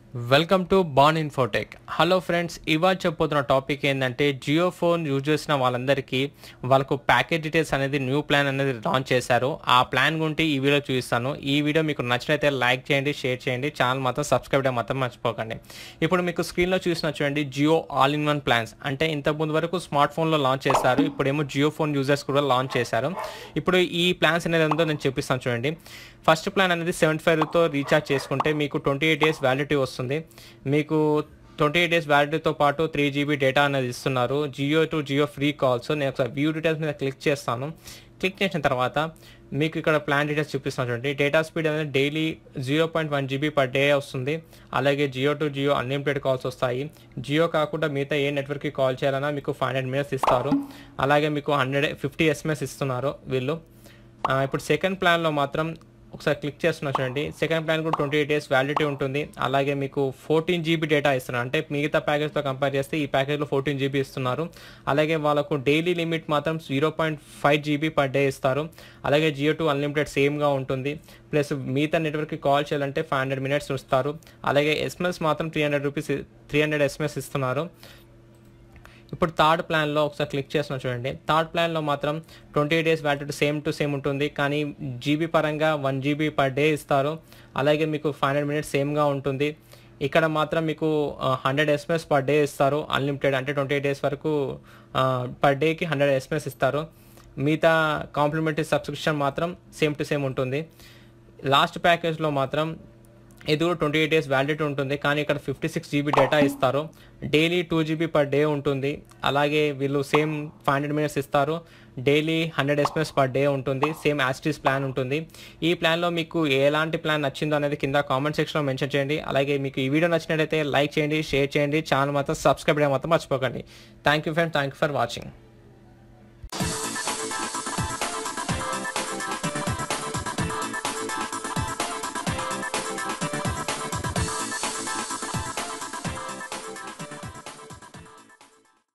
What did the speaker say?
welcome to Baan Infotech hello friends ఇవాళ చెప్పబోతున్న topic ఏంటంటే జియో ఫోన్ యూజ్ చేసిన వాళ్ళందరికీ వాళ్ళకు ప్యాకేజ్ డీటెయిల్స్ అనేది న్యూ ప్లాన్ అనేది లాంచ్ చేశారు ఆ ప్లాన్ గురించి ఈ వీడియో చూపిస్తాను ఈ వీడియో మీకు నచ్చినైతే లైక్ చేయండి షేర్ చేయండి ఛానల్ మాత్రం సబ్స్క్రైబ్ చేయడం మాత్రం మర్చిపోకండి ఇప్పుడు మీకు స్క్రీన్లో చూసిన చూడండి Jio all in one plans అంటే ఇంతకుముందు వరకు స్మార్ట్ ఫోన్లో లాంచ్ చేశారు ఇప్పుడేమో జియో ఫోన్ యూజర్స్ కూడా లాంచ్ చేశారు ఇప్పుడు ఈ ప్లాన్స్ అనేది ఏందో నేను చూపిస్తాను చూడండి ఫస్ట్ ప్లాన్ అనేది సెవెంటీ ఫైవ్తో రీఛార్జ్ చేసుకుంటే మీకు ట్వంటీ ఎయిట్ డేస్ వ్యాలిడిటీ వస్తుంది మీకు ట్వంటీ ఎయిట్ డేస్ వ్యాలిడిటీతో పాటు త్రీ జీబీ డేటా అనేది ఇస్తున్నారు Jio to Jio free calls నేను ఒకసారి వ్యూ డీటెయిల్స్ మీద క్లిక్ చేస్తాను క్లిక్ చేసిన తర్వాత మీకు ఇక్కడ ప్లాన్ డీటెయిల్స్ చూపిస్తాను చూడండి డేటా స్పీడ్ అనేది daily zero point one GB per day వస్తుంది అలాగే Jio to Jio unlimited calls వస్తాయి జియో కాకుండా మిగతా ఏ నెట్వర్క్కి కాల్ చేయాలన్నా మీకు ఫైవ్ హండ్రెడ్ మినిట్స్ ఇస్తారు అలాగే మీకు హండ్రెడ్ ఫిఫ్టీ ఎస్ఎంఎస్ ఇస్తున్నారు వీళ్ళు ఆ, ఇప్పుడు సెకండ్ ప్లాన్లో మాత్రం ఒకసారి క్లిక్ చేస్తున్నా చూడండి సెకండ్ ప్లాన్ కూడా ట్వంటీ ఎయిట్ డేస్ వ్యాలిడిటీ ఉంటుంది అలాగే మీకు ఫోర్టీన్ జీబీ డేటా ఇస్తున్నారు అంటే మిగతా ప్యాకేజ్తో కంపేర్ చేస్తే ఈ ప్యాకేజ్లో ఫోర్టీన్ జీబీ ఇస్తున్నారు అలాగే వాళ్ళకు డైలీ లిమిట్ మాత్రం zero point five GB per day ఇస్తారు అలాగే జియో టూ అన్లిమిటెడ్ సేమ్గా ఉంటుంది ప్లస్ మిగతా నెట్వర్క్కి కాల్ చేయాలంటే ఫైవ్ హండ్రెడ్ మినిట్స్ ఇస్తారు అలాగే ఎస్ఎంఎస్ మాత్రం three hundred rupees three hundred SMS ఇస్తున్నారు ఇప్పుడు థర్డ్ ప్లాన్లో ఒకసారి క్లిక్ చేసిన చూడండి థర్డ్ ప్లాన్లో మాత్రం twenty days validity same to same ఉంటుంది కానీ జీబీ పరంగా వన్ జీబీ పర్ డే ఇస్తారు అలాగే మీకు ఫైవ్ హండ్రెడ్ మినిట్స్ సేమ్గా ఉంటుంది ఇక్కడ మాత్రం మీకు హండ్రెడ్ ఎస్ఎంఎస్ పర్ డే ఇస్తారు అన్లిమిటెడ్ అంటే ట్వంటీ ఎయిట్ డేస్ వరకు పర్ డేకి హండ్రెడ్ ఎస్ఎంఎస్ ఇస్తారు మిగతా కాంప్లిమెంటరీ సబ్స్క్రిప్షన్ మాత్రం సేమ్ టు సేమ్ ఉంటుంది లాస్ట్ ప్యాకేజ్లో మాత్రం ఇది కూడా ట్వంటీ ఎయిట్ డేస్ వ్యాలిడిటీ ఉంటుంది కానీ ఇక్కడ ఫిఫ్టీ సిక్స్ జీబీ డేటా ఇస్తారు daily two GB per day ఉంటుంది అలాగే వీళ్ళు సేమ్ ఫైవ్ హండ్రెడ్ మినిట్స్ ఇస్తారు daily hundred SMS per day ఉంటుంది సేమ్ యాస్టీస్ ప్లాన్ ఉంటుంది ఈ ప్లాన్లో మీకు ఎలాంటి ప్లాన్ నచ్చిందో అనేది కింద కామెంట్ సెక్షన్లో మెన్షన్ చేయండి అలాగే మీకు ఈ వీడియో నచ్చినట్లయితే లైక్ చేయండి షేర్ చేయండి ఛానల్ మాత్రం సబ్స్క్రైబ్ చేయడం మాత్రం మర్చిపోకండి thank you friend thank you for watching